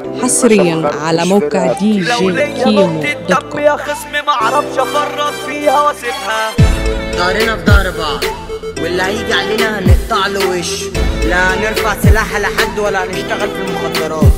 حصريا على موقع دي لو جي ليا كيمو نقطة دوت دم كوم يا خصمي معرفش افرط فيها واسيبها ظهرنا في ظهر بعض واللي هيجي علينا هنقطع له وش لا هنرفع سلاح لحد ولا هنشتغل في المخدرات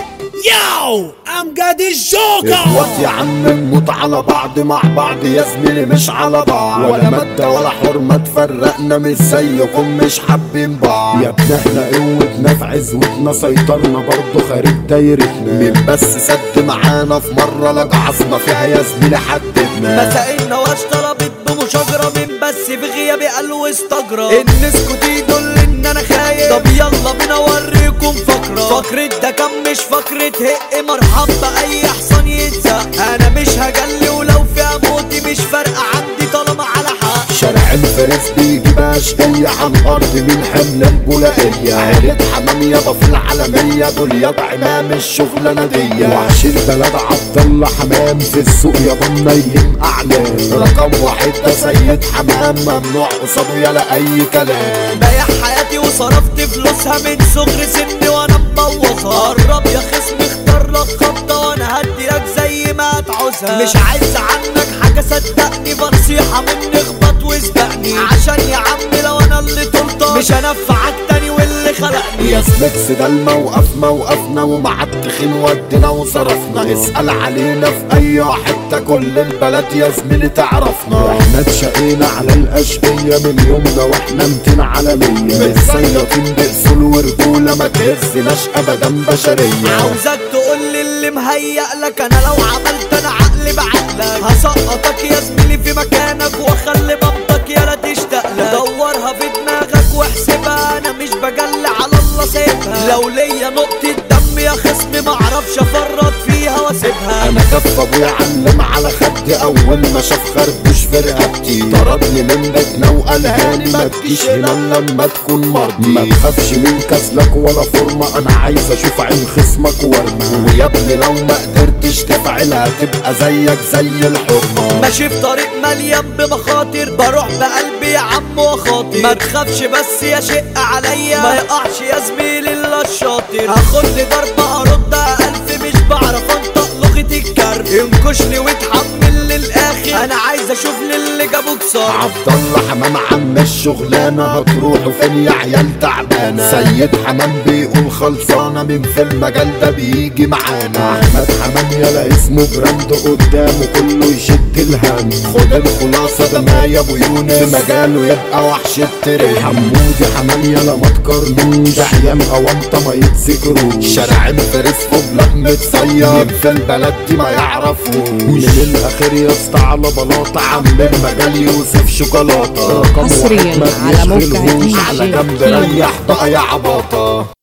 ياو امجد الجوكر اخوات يا عم نموت على بعض مع بعض يا زميلي مش على بعض ولا مادة ولا حرمة تفرقنا مش زيكم مش حابين بعض يا ابن احنا قوتنا في عزوتنا سيطرنا برضه خارج دايرتنا مين بس سد معانا في مرة لجعصنا فيها يا زميلي حددنا مسائلنا واشتربت بمشاجرة من بس في غيابي قال واستجرى النسكو دي يدل ان انا خايف طب يلا بينا اوريكم فقرة فقرة ده كان مش فقرة هق مرحب بأي حصان يتزق انا مش هجلي ولو فيها موتي مش فارقة عندي طالما على حق شارع الفارس بيجي باشقية عن أرض من حمل البولائية عيلة حمام يابا في العالمية دول يابا عمام الشغلانة دي وعش البلد عبد الله حمام في السوق يابا منيم أعلام رقم واحد ده سيد حمام ممنوع قصاده يلا أي كلام بايع حياتي وصرفت فلوسها من صغر سني وانا مبوظها قرب يا خصمي اختار لك خبطة وانا هديلك زي ما تعوزها مش عايز عنك حاجة صدقني بنصيحة مني اخبط واسبقني عشان يا عم لو انا اللي طلطة مش هنفعك تاني واللي خلقني يا سمكس ده الموقف موقفنا ومع التخين ودنا وصرفنا اسأل علينا في أي حتة كل البلد يا زميلي تعرفنا احنا اتشقينا على الأشقية من يومنا واحنا 200 عالمية مش زيطين بأصول ورجولة ما تهزناش أبدا بشرية عاوزك تقول لي اللي مهيأ لك انا لو عملت انا عقلي بعقلك هسقطك يا زميلي في مكانك واخلي بطك يلا تشتاق لك دورها في دماغك واحسبها انا مش بجلي على الله سيبها لو ليا نقطة دم يا خصمي معرفش افرط فيها واسيبها انا كف ابويا علم على خدي اول ما شاف خربوش في رقبتي ضربني من بيتنا وقال هاني ما تجيش هنا لما تكون مرضي ما تخافش من كسلك ولا فورمه انا عايز اشوف عين خصمك وارمى ويا ابني لو ما قدرتش تفعلها تبقى زيك زي الحرمه ماشي في طريق مليان بمخاطر بروح بقلبي يا عم وخاطر ما تخافش بس يا شق عليا ما يقعش يا زميلي الا الشاطر هاخد لي ضربة ارد الف مش بعرف انطق لغة الكرب انكشني واتحمل للاخر انا عايز اشوف للي جابوك صار عبد الله حمام عم الشغلانه هتروحوا فين يا عيال تعبانه سيد حمام بيقول خلصانه من في المجال ده بيجي معانا احمد حمام يلا اسمه براند قدامه كله يشد الهم خد الخلاصه ده ما يا ابو يونس في مجاله يبقى وحش الترند حمودي حمام يلا ما تقارنوش ده ايام اوانطه ما يتذكروش شارع الفارس فوق متصير في البلد دي ما يعرفوش من الاخر يا اسطى على بلاطه عم المجال يوسف شوكولاته رقم حصرياً واحد ما على موقع بيشغلهوش دي على جي جنب كيمو. ريح بقى يا عباطه